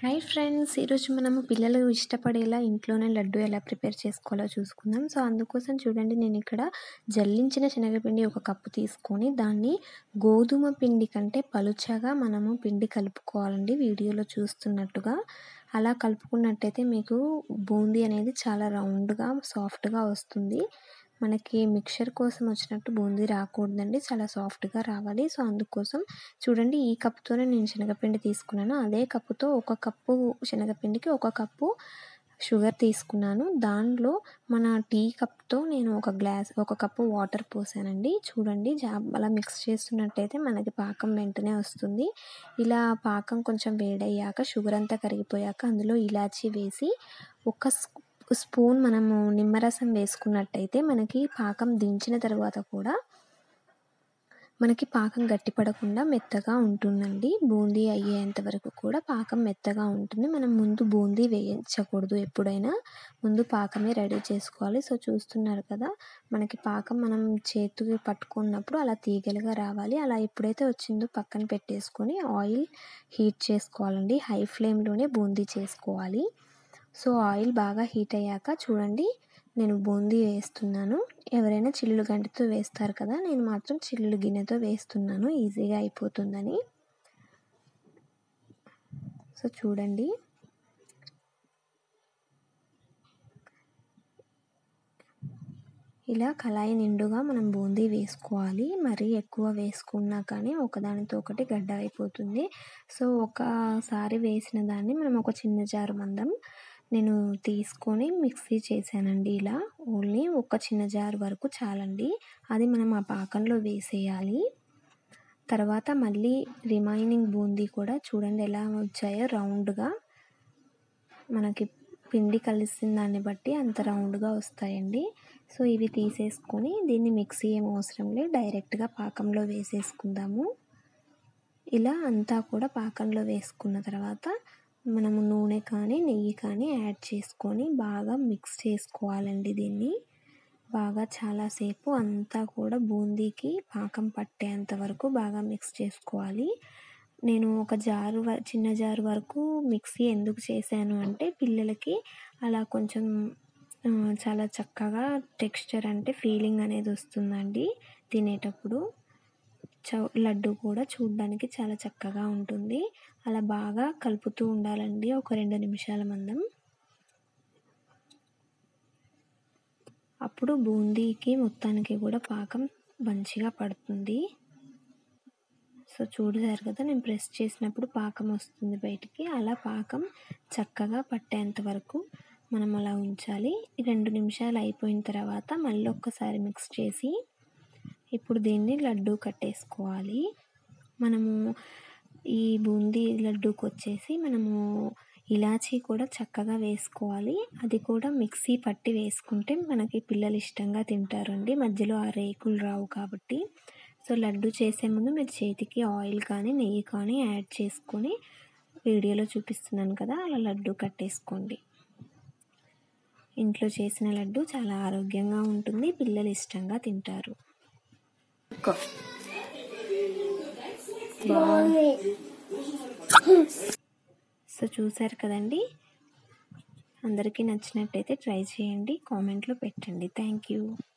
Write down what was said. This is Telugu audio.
హాయ్ ఫ్రెండ్స్ ఈరోజు మనము పిల్లలు ఇష్టపడేలా ఇంట్లోనే లడ్డు ఎలా ప్రిపేర్ చేసుకోవాలో చూసుకుందాం సో అందుకోసం చూడండి నేను ఇక్కడ జల్లించిన శనగపిండి ఒక కప్పు తీసుకొని దాన్ని గోధుమ పిండి కంటే పలుచగా మనము పిండి కలుపుకోవాలండి వీడియోలో చూస్తున్నట్టుగా అలా కలుపుకున్నట్టయితే మీకు బూందీ అనేది చాలా రౌండ్గా సాఫ్ట్గా వస్తుంది మనకి మిక్చర్ కోసం వచ్చినట్టు బూందీ రాకూడదండి చాలా సాఫ్ట్గా రావాలి సో అందుకోసం చూడండి ఈ కప్పుతోనే నేను శనగపిండి తీసుకున్నాను అదే కప్పుతో ఒక కప్పు శనగపిండికి ఒక కప్పు షుగర్ తీసుకున్నాను దానిలో మన టీ కప్తో నేను ఒక గ్లాస్ ఒక కప్పు వాటర్ పోసానండి చూడండి జా అలా మిక్స్ చేస్తున్నట్టయితే మనకి పాకం వెంటనే వస్తుంది ఇలా పాకం కొంచెం వేడయ్యాక షుగర్ అంతా కరిగిపోయాక అందులో ఇలాచీ వేసి ఒక స్పూన్ మనము నిమ్మరసం వేసుకున్నట్టయితే మనకి పాకం దించిన తర్వాత కూడా మనకి పాకం గట్టిపడకుండా మెత్తగా ఉంటుందండి బూందీ అయ్యేంత వరకు కూడా పాకం మెత్తగా ఉంటుంది మనం ముందు బూందీ వేయించకూడదు ఎప్పుడైనా ముందు పాకమే రెడీ చేసుకోవాలి సో చూస్తున్నారు కదా మనకి పాకం మనం చేతికి పట్టుకున్నప్పుడు అలా తీగలుగా రావాలి అలా ఎప్పుడైతే వచ్చిందో పక్కన పెట్టేసుకొని ఆయిల్ హీట్ చేసుకోవాలండి హై ఫ్లేమ్లోనే బూందీ చేసుకోవాలి సో ఆయిల్ బాగా హీట్ అయ్యాక చూడండి నేను బూందీ వేస్తున్నాను ఎవరైనా చిల్లులు గంటితో వేస్తారు కదా నేను మాత్రం చిల్లులు గిన్నెతో వేస్తున్నాను ఈజీగా అయిపోతుందని సో చూడండి ఇలా కళాయి నిండుగా మనం బూందీ వేసుకోవాలి మరీ ఎక్కువ వేసుకున్నా కానీ ఒకదానితో ఒకటి గడ్డ అయిపోతుంది సో ఒకసారి వేసిన దాన్ని మనం ఒక చిన్న జారు మందం నేను తీసుకొని మిక్సీ చేశానండి ఇలా ఓన్లీ ఒక చిన్న జార్ వరకు చాలండి అది మనం ఆ పాకంలో వేసేయాలి తర్వాత మళ్ళీ రిమైనింగ్ బూందీ కూడా చూడండి ఎలా వచ్చాయో రౌండ్గా మనకి పిండి కలిసిన దాన్ని బట్టి అంత రౌండ్గా వస్తాయండి సో ఇవి తీసేసుకొని దీన్ని మిక్సీ ఏం అవసరం లేదు డైరెక్ట్గా పాకంలో వేసేసుకుందాము ఇలా అంతా కూడా పాకంలో వేసుకున్న తర్వాత మనము నూనె కానీ నెయ్యి కానీ యాడ్ చేసుకొని బాగా మిక్స్ చేసుకోవాలండి దీన్ని బాగా చాలాసేపు అంతా కూడా బూందీకి పాకం పట్టేంత వరకు బాగా మిక్స్ చేసుకోవాలి నేను ఒక జారు చిన్న జారు వరకు మిక్సీ ఎందుకు చేశాను అంటే పిల్లలకి అలా కొంచెం చాలా చక్కగా టెక్స్చర్ అంటే ఫీలింగ్ అనేది వస్తుందండి తినేటప్పుడు చ లడ్డు కూడా చూడడానికి చాలా చక్కగా ఉంటుంది అలా బాగా కలుపుతూ ఉండాలండి ఒక రెండు నిమిషాల మందం అప్పుడు బూందీకి మొత్తానికి కూడా పాకం మంచిగా పడుతుంది సో చూడసారు కదా నేను ప్రెస్ చేసినప్పుడు పాకం వస్తుంది బయటికి అలా పాకం చక్కగా పట్టేంత వరకు మనం అలా ఉంచాలి రెండు నిమిషాలు అయిపోయిన తర్వాత మళ్ళీ ఒక్కసారి మిక్స్ చేసి ఇప్పుడు దీన్ని లడ్డు కట్టేసుకోవాలి మనము ఈ బూందీ లడ్డూకి వచ్చేసి మనము ఇలాచీ కూడా చక్కగా వేసుకోవాలి అది కూడా మిక్సీ పట్టి వేసుకుంటే మనకి పిల్లలు ఇష్టంగా తింటారండి మధ్యలో ఆ రేకులు రావు కాబట్టి సో లడ్డు చేసే ముందు మీరు చేతికి ఆయిల్ కానీ నెయ్యి కానీ యాడ్ చేసుకొని వీడియోలో చూపిస్తున్నాను కదా అలా లడ్డు కట్టేసుకోండి ఇంట్లో చేసిన లడ్డు చాలా ఆరోగ్యంగా ఉంటుంది పిల్లలు ఇష్టంగా తింటారు సో చూసారు కదండి అందరికీ నచ్చినట్టయితే ట్రై చేయండి కామెంట్లో పెట్టండి థ్యాంక్ యూ